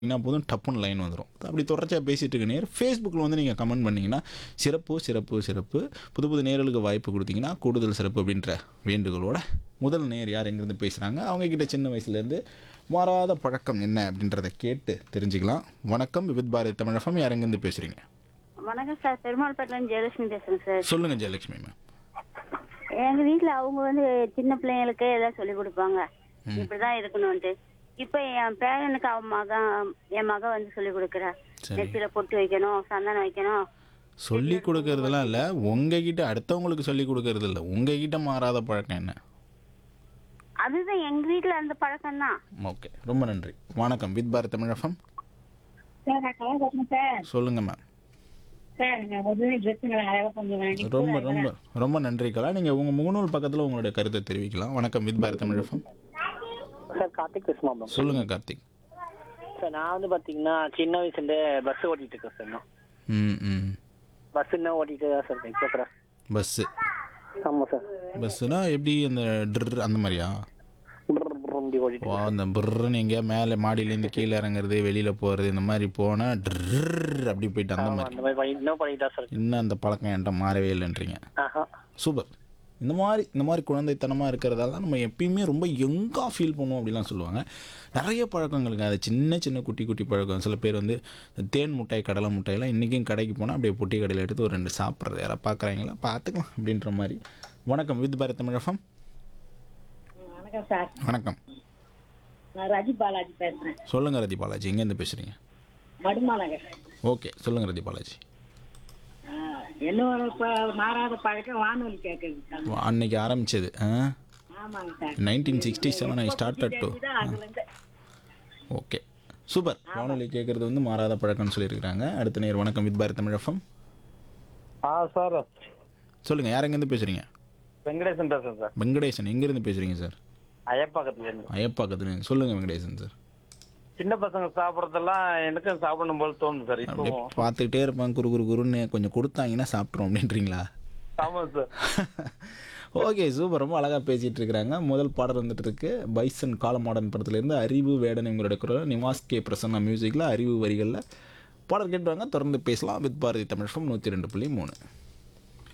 என்ன போதும் டப்புன்னு லைன் வந்துடும் அப்படி தொடர்ச்சியாக பேசிகிட்டு இருக்க நேர் ஃபேஸ்புக்கில் வந்து நீங்கள் கமெண்ட் பண்ணிங்கன்னா சிறப்பு சிறப்பு சிறப்பு புது புது நேர்களுக்கு வாய்ப்பு கொடுத்தீங்கன்னா கூடுதல் சிறப்பு அப்படின்ற வேண்டுகோளோட முதல் நேர் யார் எங்கேருந்து பேசுகிறாங்க அவங்கக்கிட்ட சின்ன வயசுலேருந்து மாறாத பழக்கம் என்ன அப்படின்றத கேட்டு தெரிஞ்சுக்கலாம் வணக்கம் விவித் பாரதி தமிழகம் யார் எங்கேருந்து பேசுகிறீங்க வணக்கம் சார் பெருமாள்பேட்டிலேருந்து ஜெயலட்சுமி பேசுறேன் சார் சொல்லுங்கள் ஜெயலட்சுமி மேம் எங்க வீட்ல அவங்க வந்து சின்ன பிள்ளைங்களுக்கு எல்லாம் சொல்லி கொடுப்பாங்க இப்படிதான் இருக்கணும்ட்டு இப்ப என் பேரனுக்கு அவன் மகன் என் மகன் வந்து சொல்லி கொடுக்குறா சரி. நெத்தியில பொட்டு வைக்கணும் சந்தனம் வைக்கணும் சொல்லி கொடுக்கறதெல்லாம் இல்லை உங்ககிட்ட அடுத்தவங்களுக்கு சொல்லி கொடுக்கறது இல்லை உங்ககிட்ட மாறாத பழக்கம் என்ன அதுதான் எங்க வீட்ல அந்த பழக்கம் தான் ஓகே ரொம்ப நன்றி வணக்கம் வித் பாரத் தமிழகம் சார் நான் கலர் கட்டணும் சார் சொல்லுங்கள் மேம் சார் நான் முதல்ல ட்ரெஸ்ஸுங்களை அழகாக பண்ணுவேன் ரொம்ப ரொம்ப ரொம்ப நன்றி கலா நீங்கள் உங்கள் முகநூல் பக்கத்தில் உங்களுடைய கருத்தை தெரிவிக்கலாம் வணக்கம் வித் பாரத் தமிழகம் சார் கார்த்திக் பேசுமா ப்ரோ சொல்லுங்கள் கார்த்திக் சார் நான் வந்து பார்த்தீங்கன்னா சின்ன வயசுலேருந்து பஸ் ஓட்டிட்டு இருக்கேன் சார் இன்னும் ம் ம் பஸ் இன்னும் ஓட்டிட்டு தான் சார் இருக்கேன் கேட்குறேன் பஸ்ஸு ஆமாம் சார் பஸ்ஸுனா எப்படி அந்த ட்ர் அந்த மாதிரியா இப்படி ஓட்டிட்டு ஓ அந்த பிர்ன்னு எங்கேயா மேலே மாடியிலேருந்து கீழே இறங்குறது வெளியில் போகிறது இந்த மாதிரி போனால் ட்ர் அப்படி போயிட்டு அந்த மாதிரி அந்த மாதிரி பண்ணி இன்னும் பண்ணிட்டு தான் சார் இருக்கேன் இன்னும் அந்த பழக்கம் என்கிட்ட மாறவே இல்லைன்றீங்க ஆஹா சூப்பர் இந்த மாதிரி இந்த மாதிரி குழந்தைத்தனமாக இருக்கிறதால தான் நம்ம எப்பயுமே ரொம்ப யங்காக ஃபீல் பண்ணுவோம் அப்படிலாம் சொல்லுவாங்க நிறைய பழக்கங்களுக்கு அது சின்ன சின்ன குட்டி குட்டி பழக்கம் சில பேர் வந்து இந்த தேன் முட்டாய் கடலை முட்டாயெல்லாம் இன்றைக்கும் கடைக்கு போனால் அப்படியே பொட்டி கடையில் எடுத்து ஒரு ரெண்டு சாப்பிட்றது யாராவது பார்க்குறாங்களா பார்த்துக்கலாம் அப்படின்ற மாதிரி வணக்கம் வித் பாரத் தமிழகம் வணக்கம் சார் வணக்கம் நான் ரஜி பாலாஜி பேசுறேன் சொல்லுங்கள் ரதி பாலாஜி எங்கேருந்து பேசுகிறீங்க மடுமா நகர் ஓகே சொல்லுங்கள் ரதி பாலாஜி ஆ, என்னோட ப- மாறாத பழக்கம் வானொலி கேட்கறது சார் அன்னைக்கு ஆரம்பிச்சது ஆமாங்க sir nineteen sixty seven I start to இதுதான் அதுலேருந்து ஓகே சூப்பர் வானொலி கேட்குறது வந்து மாறாத பழக்கம்னு சொல்லியிருக்கிறாங்க அடுத்த நேர் வணக்கம் வித் பாரத் தமிழகம் ஆ சார் சொல்லுங்கள் யார் எங்கேருந்து பேசுகிறீங்க வெங்கடேசன் பேசுறேன் சார் வெங்கடேசன் எங்கேருந்து பேசுகிறீங்க சார் அயப்பாக்கத்துலேருந்து ஐயப்பாக்கத்துல சொல்லுங்கள் வெங்கடேசன் சார் சின்ன பசங்க சாப்பிட்றதெல்லாம் எனக்கும் சாப்பிடணும் போல தோணுது சார் இப்போ அப்படியே பார்த்துக்கிட்டே இருப்பாங்க குரு குரு குருன்னு கொஞ்சம் கொடுத்தாங்கன்னா சாப்பிட்றோம் அப்படின்றீங்களா ஆமாம் சார் ஓகே சூப்பர் ரொம்ப அழகாக பேசிகிட்டு இருக்கிறாங்க முதல் பாடல் வந்துட்டு இருக்கு பைசன் காலமாடன் படத்துலேருந்து அறிவு வேடன் இவங்களோட குரல் நிவாஸ் கே பிரசன்னா மியூசிக்கில் அறிவு வரிகளில் பாடல் கேட்டுவாங்க தொடர்ந்து பேசலாம் வித் பாரதி தமிழ் நூற்றி ரெண்டு புள்ளி மூணு